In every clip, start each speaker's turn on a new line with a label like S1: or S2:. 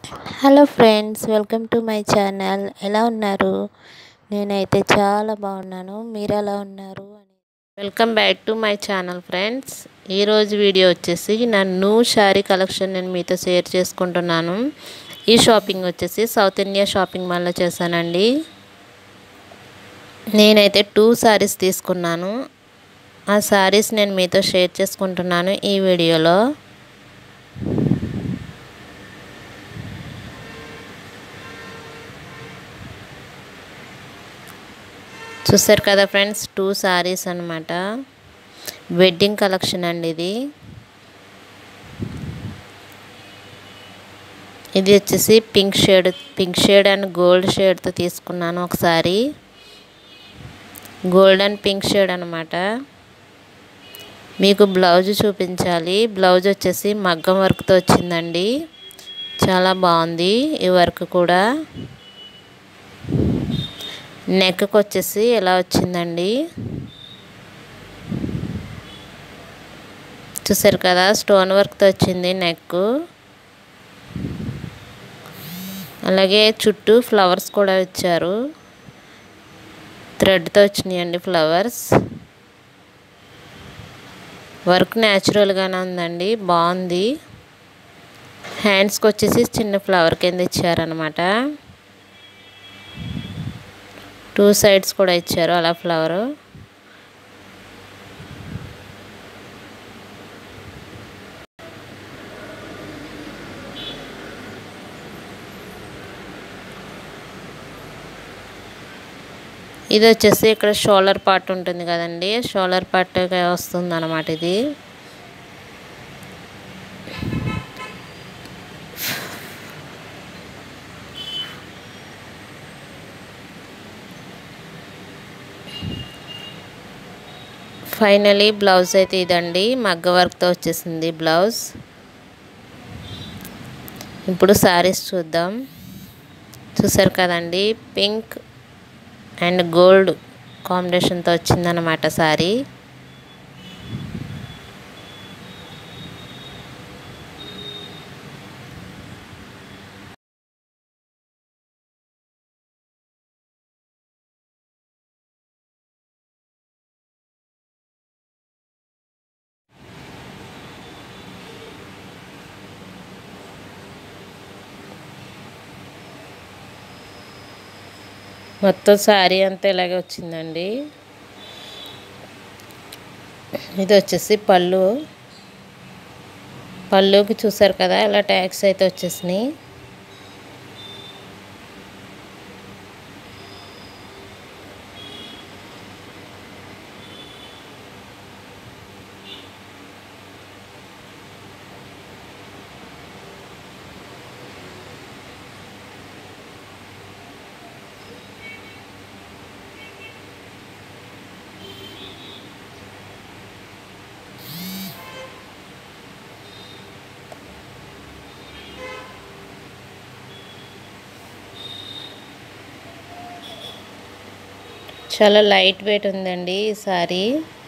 S1: hello friends welcome to my channel ఎలా ఉన్నారు నేనైతే చాలా బాగున్నాను మీరు ఎలా ఉన్నారు
S2: welcome back to my channel friends ఈరోజు వీడియో వచ్చేసి నా న్యూ శారీ కలెక్షన్ నేను మీతో షేర్ చేసుకుంటున్నాను ఈ షాపింగ్ వచ్చేసి సౌత్ ఇండియా షాపింగ్ మాల్లో చేశానండి నేనైతే టూ శారీస్ తీసుకున్నాను ఆ శారీస్ నేను మీతో షేర్ చేసుకుంటున్నాను ఈ వీడియోలో చూసారు కదా ఫ్రెండ్స్ టూ శారీస్ అనమాట వెడ్డింగ్ కలెక్షన్ అండి ఇది ఇది వచ్చేసి pink shade pink shade and gold షేడ్తో తీసుకున్నాను ఒకసారి గోల్డ్ అండ్ పింక్ షేడ్ అనమాట మీకు బ్లౌజ్ చూపించాలి బ్లౌజ్ వచ్చేసి మగ్గం వర్క్తో వచ్చిందండి చాలా బాగుంది ఈ వర్క్ కూడా నెక్కి వచ్చేసి ఎలా వచ్చిందండి చూసారు కదా స్టోన్ వర్క్తో వచ్చింది నెక్ అలాగే చుట్టూ ఫ్లవర్స్ కూడా ఇచ్చారు థ్రెడ్తో వచ్చినాయండి ఫ్లవర్స్ వర్క్ న్యాచురల్గానే ఉందండి బాగుంది హ్యాండ్స్కి వచ్చేసి చిన్న ఫ్లవర్ కింద ఇచ్చారనమాట టూ సైడ్స్ కూడా ఇచ్చారు అలా ఫ్లవర్ ఇది వచ్చేసి ఇక్కడ షోలర్ పార్ట్ ఉంటుంది కదండి షోలర్ పార్ట్ వస్తుంది అనమాట ఇది ఫైనలీ బ్లౌజ్ అయితే ఇదండి మగ్గ వర్క్తో వచ్చేసింది బ్లౌజ్ ఇప్పుడు శారీస్ చూద్దాం చూసారు కదండి పింక్ అండ్ గోల్డ్ కాంబినేషన్తో వచ్చిందనమాట శారీ మొత్తం శారీ అంతా ఇలాగే వచ్చిందండి ఇది వచ్చేసి పళ్ళు పళ్ళుకి చూసారు కదా ఇలా ట్యాక్స్ అయితే వచ్చేసినాయి చాలా లైట్ వెయిట్ ఉందండి ఈ సారీ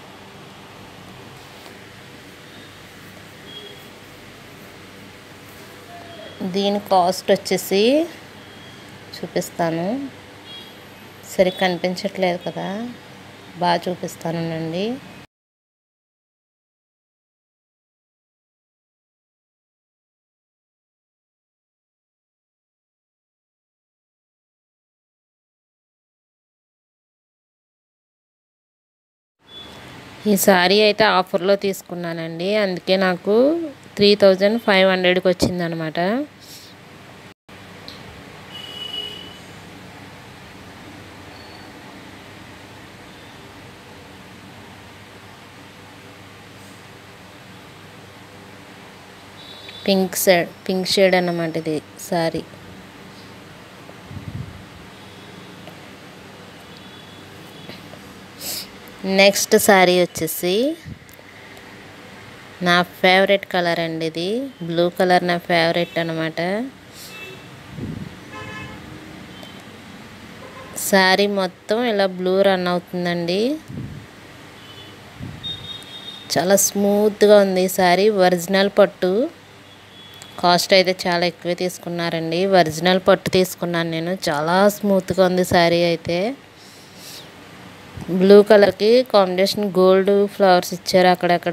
S2: దీని కాస్ట్ వచ్చేసి చూపిస్తాను సరిగ్గా కనిపించట్లేదు కదా బాగా చూపిస్తానండి ఈ శారీ అయితే ఆఫర్లో తీసుకున్నానండి అందుకే నాకు త్రీ థౌజండ్ ఫైవ్ హండ్రెడ్కి వచ్చిందనమాట పింక్ షేడ్ పింక్ షేడ్ అన్నమాట ఇది శారీ నెక్స్ట్ శారీ వచ్చేసి నా ఫేవరెట్ కలర్ అండి ఇది బ్లూ కలర్ నా ఫేవరెట్ అనమాట శారీ మొత్తం ఇలా బ్లూ రన్ అవుతుందండి చాలా స్మూత్గా ఉంది ఈ శారీ ఒరిజినల్ పట్టు కాస్ట్ అయితే చాలా ఎక్కువే తీసుకున్నారండి ఒరిజినల్ పట్టు తీసుకున్నాను నేను చాలా స్మూత్గా ఉంది శారీ అయితే బ్లూ కలర్కి కాంబినేషన్ గోల్డ్ ఫ్లవర్స్ ఇచ్చారు అక్కడక్కడ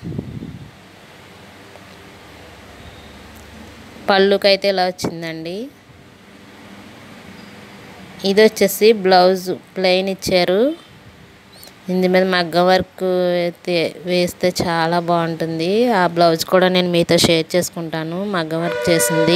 S2: పళ్ళుకి అయితే ఇలా వచ్చిందండి ఇది వచ్చేసి బ్లౌజ్ ప్లెయిన్ ఇచ్చారు ఇంది మీద మగ్గం వర్క్ అయితే వేస్తే చాలా బాగుంటుంది ఆ బ్లౌజ్ కూడా నేను మీతో షేర్ చేసుకుంటాను మగ్గం వర్క్ చేసింది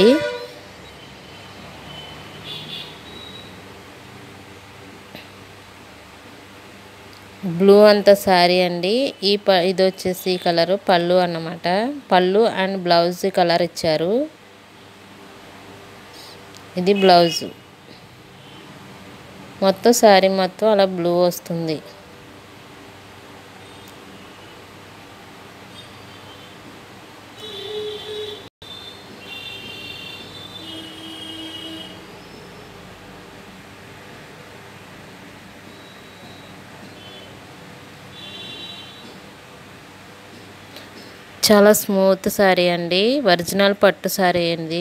S2: బ్లూ అంత శారీ అండి ఈ ప ఇది వచ్చేసి కలరు పళ్ళు అన్నమాట పళ్ళు అండ్ బ్లౌజ్ కలర్ ఇచ్చారు ఇది బ్లౌజ్ మొత్తం శారీ మొత్తం అలా బ్లూ వస్తుంది చాలా స్మూత్ శారీ అండి ఒరిజినల్ పట్టు శారీ అండి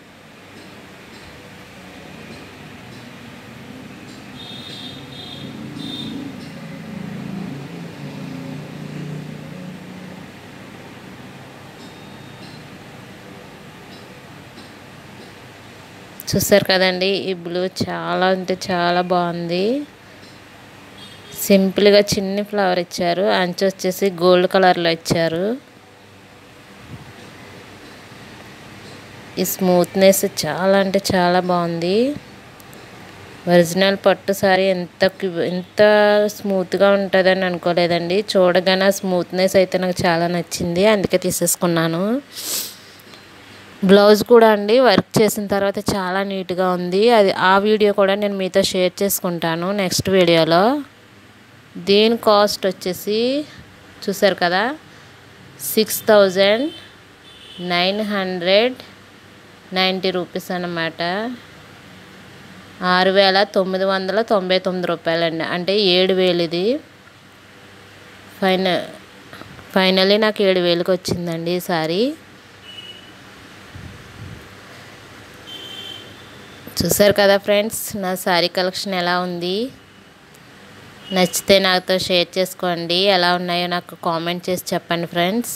S2: చూసారు కదండి ఈ బ్లూ చాలా అంటే చాలా బాగుంది సింపుల్గా చిన్ని ఫ్లవర్ ఇచ్చారు అంచు వచ్చేసి గోల్డ్ కలర్లో ఇచ్చారు ఈ స్మూత్నెస్ చాలా అంటే చాలా బాగుంది ఒరిజినల్ పట్టు సారీ ఎంత ఎంత స్మూత్గా ఉంటుందని అనుకోలేదండి చూడగానే స్మూత్నెస్ అయితే నాకు చాలా నచ్చింది అందుకే తీసేసుకున్నాను బ్లౌజ్ కూడా అండి వర్క్ చేసిన తర్వాత చాలా నీట్గా ఉంది అది ఆ వీడియో కూడా నేను మీతో షేర్ చేసుకుంటాను నెక్స్ట్ వీడియోలో దీని కాస్ట్ వచ్చేసి చూసారు కదా six thousand nine hundred ninety rupees అన్నమాట ఆరు వేల తొమ్మిది వందల తొంభై తొమ్మిది రూపాయలండి అంటే ఏడు వేలు ఇది ఫైన ఫైనలీ నాకు ఏడు వేలకు వచ్చిందండి ఈ సారీ చూసారు కదా ఫ్రెండ్స్ నా శారీ కలెక్షన్ ఎలా ఉంది నచ్చితే నాతో షేర్ చేసుకోండి ఎలా ఉన్నాయో నాకు కామెంట్ చేసి చెప్పండి ఫ్రెండ్స్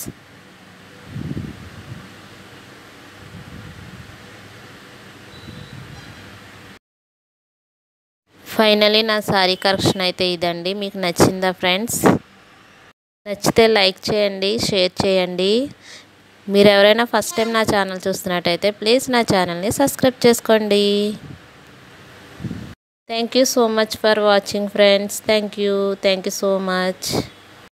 S2: ఫైనలీ నా శారీ కలెక్షన్ అయితే ఇదండి మీకు నచ్చిందా ఫ్రెండ్స్ నచ్చితే లైక్ చేయండి షేర్ చేయండి మీరు ఎవరైనా ఫస్ట్ టైం నా ఛానల్ చూస్తున్నట్టయితే ప్లీజ్ నా ఛానల్ని సబ్స్క్రైబ్ చేసుకోండి thank you so much for watching friends thank you thank you so much